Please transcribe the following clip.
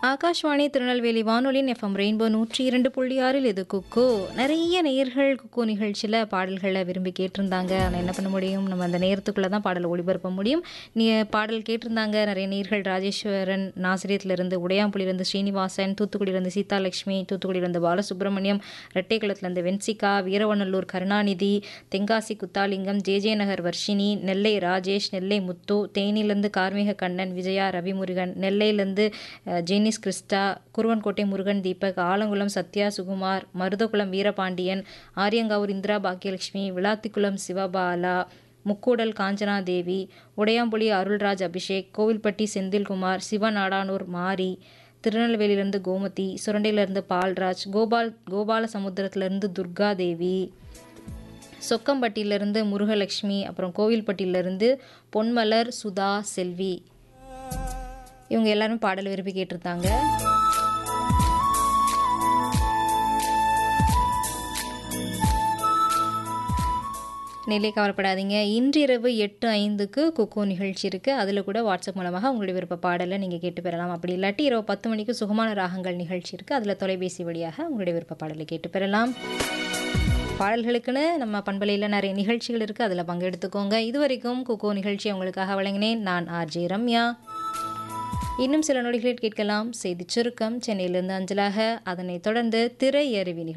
ஆகாஷ்வாணி திருநெல்வேலி வானொலியின் FM rainbow நூற்றி இரண்டு புள்ளி ஆறில் இது குக்கு நிறைய நேயர்கள் குக்கு நிகழ்ச்சியில் பாடல்களை விரும்பி கேட்டிருந்தாங்க ஆனால் என்ன பண்ண முடியும் நம்ம அந்த நேரத்துக்குள்ளே தான் பாடலை ஒளிபரப்ப முடியும் நீ பாடல் கேட்டிருந்தாங்க நிறைய நேயர்கள் ராஜேஸ்வரன் நாசிரியத்திலிருந்து உடையாம்புலியிலிருந்து ஸ்ரீனிவாசன் தூத்துக்குடியிலிருந்து சீதாலட்சுமி தூத்துக்குடியிலிருந்து பாலசுப்ரமணியம் ரெட்டைக்குளத்துலேருந்து வென்சிகா வீரவநல்லூர் கருணாநிதி தென்காசி குத்தாலிங்கம் ஜேஜே நகர் வர்ஷினி நெல்லை ராஜேஷ் நெல்லை முத்து தேனியிலிருந்து கார்மிக கண்ணன் விஜயா ரவிமுருகன் நெல்லையிலிருந்து அஹ், ஜெனிஸ் கிறிஸ்டா குருவன்கோட்டை முருகன் தீபக் ஆலங்குளம் சத்யா சுகுமார் மருதகுளம் வீரபாண்டியன் ஆரியங்காவூர் இந்திரா பாக்கியலட்சுமி விளாத்திக்குளம் சிவபாலா முக்கூடல் காஞ்சனா தேவி உடையாம்புலி அருள்ராஜ் அபிஷேக் கோவில்பட்டி செந்தில்குமார் சிவநாடானூர் மாரி திருநெல்வேலியிலிருந்து கோமதி சுரண்டையிலிருந்து பால்ராஜ் கோபால் கோபால சமுத்திரத்திலிருந்து துர்கா தேவி சொக்கம்பட்டியிலிருந்து முருகலட்சுமி அப்புறம் கோவில்பட்டியிலிருந்து பொன்மலர் சுதா செல்வி இவங்க எல்லாரும் பாடல் விரும்பி கேட்டிருந்தாங்க நிலை கவலைப்படாதீங்க இன்றிரவு எட்டு ஐந்துக்கு குக்கோ நிகழ்ச்சி இருக்குது அதில் கூட வாட்ஸ்அப் மூலமாக உங்களுடைய விருப்ப பாடலை நீங்கள் கேட்டு பெறலாம் அப்படி இல்லாட்டி இரவு பத்து மணிக்கு சுகமான ராகங்கள் நிகழ்ச்சி இருக்குது அதில் தொலைபேசி வழியாக உங்களுடைய விருப்ப பாடலை கேட்டு பெறலாம் பாடல்களுக்குன்னு நம்ம பண்பலையில் நிறைய நிகழ்ச்சிகள் இருக்குது அதில் பங்கெடுத்துக்கோங்க இது வரைக்கும் குக்கோ நிகழ்ச்சி உங்களுக்காக வழங்கினேன் நான் ஆர்ஜே ரம்யா இன்னும் சில நொடிகளில் கேட்கலாம் செய்திச் சுருக்கம் சென்னையிலிருந்து அஞ்சலாக அதனைத் தொடர்ந்து திரை அறிவி நிகழ்ச்சி